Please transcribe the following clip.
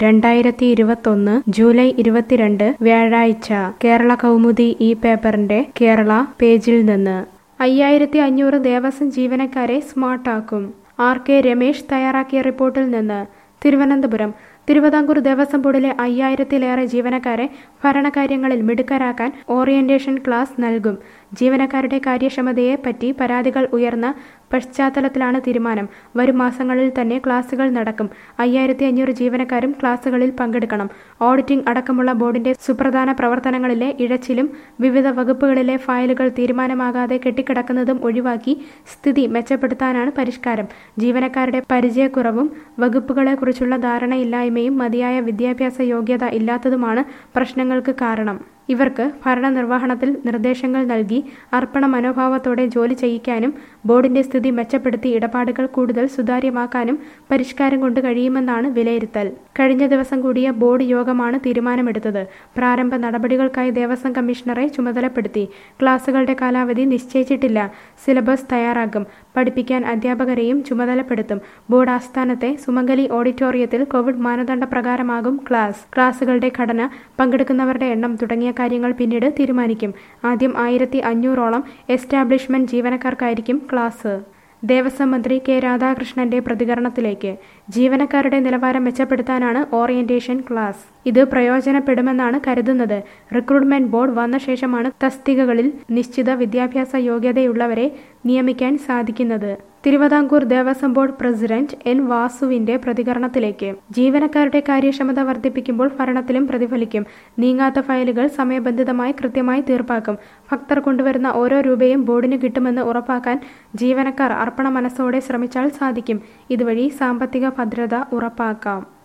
രണ്ടായിരത്തി ഇരുപത്തൊന്ന് ജൂലൈ ഇരുപത്തിരണ്ട് വ്യാഴാഴ്ച കേരള കൗമുദി ഈ പേപ്പറിന്റെ കേരള പേജിൽ നിന്ന് അയ്യായിരത്തി അഞ്ഞൂറ് ദേവസ്വം ജീവനക്കാരെ സ്മാർട്ടാക്കും ആർ കെ രമേശ് തയ്യാറാക്കിയ റിപ്പോർട്ടിൽ നിന്ന് തിരുവനന്തപുരം തിരുവിതാംകൂർ ദേവസ്വം ബോർഡിലെ അയ്യായിരത്തിലേറെ ജീവനക്കാരെ ഭരണകാര്യങ്ങളിൽ മിടുക്കരാക്കാൻ ഓറിയന്റേഷൻ ക്ലാസ് നൽകും ജീവനക്കാരുടെ കാര്യക്ഷമതയെ പറ്റി പരാതികൾ ഉയർന്ന പശ്ചാത്തലത്തിലാണ് തീരുമാനം വരും മാസങ്ങളിൽ തന്നെ ക്ലാസുകൾ നടക്കും അയ്യായിരത്തി അഞ്ഞൂറ് ജീവനക്കാരും ക്ലാസുകളിൽ പങ്കെടുക്കണം ഓഡിറ്റിംഗ് അടക്കമുള്ള ബോർഡിന്റെ സുപ്രധാന പ്രവർത്തനങ്ങളിലെ ഇഴച്ചിലും വിവിധ വകുപ്പുകളിലെ ഫയലുകൾ തീരുമാനമാകാതെ കെട്ടിക്കിടക്കുന്നതും ഒഴിവാക്കി സ്ഥിതി മെച്ചപ്പെടുത്താനാണ് പരിഷ്കാരം ജീവനക്കാരുടെ പരിചയക്കുറവും വകുപ്പുകളെക്കുറിച്ചുള്ള ധാരണയില്ലായ്മയും മതിയായ വിദ്യാഭ്യാസ യോഗ്യത ഇല്ലാത്തതുമാണ് പ്രശ്നങ്ങൾക്ക് കാരണം ഇവർക്ക് ഭരണനിർവഹണത്തിൽ നിർദ്ദേശങ്ങൾ നൽകി അർപ്പണ മനോഭാവത്തോടെ ജോലി ചെയ്യിക്കാനും ബോർഡിന്റെ സ്ഥിതി മെച്ചപ്പെടുത്തി ഇടപാടുകൾ കൂടുതൽ സുതാര്യമാക്കാനും പരിഷ്കാരം കൊണ്ട് കഴിയുമെന്നാണ് വിലയിരുത്തൽ കഴിഞ്ഞ ദിവസം കൂടിയ ബോർഡ് യോഗമാണ് തീരുമാനമെടുത്തത് പ്രാരംഭ നടപടികൾക്കായി ദേവസ്വം കമ്മീഷണറെ ചുമതലപ്പെടുത്തി ക്ലാസുകളുടെ കാലാവധി നിശ്ചയിച്ചിട്ടില്ല സിലബസ് തയ്യാറാക്കും പഠിപ്പിക്കാൻ അധ്യാപകരെയും ചുമതലപ്പെടുത്തും ബോർഡ് ആസ്ഥാനത്തെ സുമംഗലി ഓഡിറ്റോറിയത്തിൽ കോവിഡ് മാനദണ്ഡ പ്രകാരമാകും ക്ലാസ് ക്ലാസുകളുടെ ഘടന പങ്കെടുക്കുന്നവരുടെ എണ്ണം തുടങ്ങിയ കാര്യങ്ങൾ പിന്നീട് തീരുമാനിക്കും ആദ്യം ആയിരത്തി അഞ്ഞൂറോളം എസ്റ്റാബ്ലിഷ്മെന്റ് ജീവനക്കാർക്കായിരിക്കും ക്ലാസ് ദേവസ്വം മന്ത്രി കെ രാധാകൃഷ്ണന്റെ പ്രതികരണത്തിലേക്ക് ജീവനക്കാരുടെ നിലവാരം മെച്ചപ്പെടുത്താനാണ് ഓറിയന്റേഷൻ ക്ലാസ് ഇത് പ്രയോജനപ്പെടുമെന്നാണ് കരുതുന്നത് റിക്രൂട്ട്മെന്റ് ബോർഡ് വന്ന ശേഷമാണ് തസ്തികകളിൽ നിശ്ചിത വിദ്യാഭ്യാസ യോഗ്യതയുള്ളവരെ നിയമിക്കാൻ സാധിക്കുന്നത് Thiruvithamkoor Devaswom board president N വാസുവിന്റെ പ്രതികരണത്തിലേക്ക് ജീവനക്കാരുടെ കാര്യക്ഷമത വർദ്ധിപ്പിക്കുമ്പോൾ ഭരണത്തിലും പ്രതിഫലിക്കും നീങ്ങാത്ത ഫയലുകൾ സമയബന്ധിതമായി കൃത്യമായി തീർപ്പാക്കും ഭക്തർ കൊണ്ടുവരുന്ന ഓരോ രൂപയും ബോർഡിന് കിട്ടുമെന്ന് ഉറപ്പാക്കാൻ ജീവനക്കാർ അർപ്പണ മനസ്സോടെ ശ്രമിച്ചാൽ സാധിക്കും ഇതുവഴി സാമ്പത്തിക ഭദ്രത ഉറപ്പാക്കാം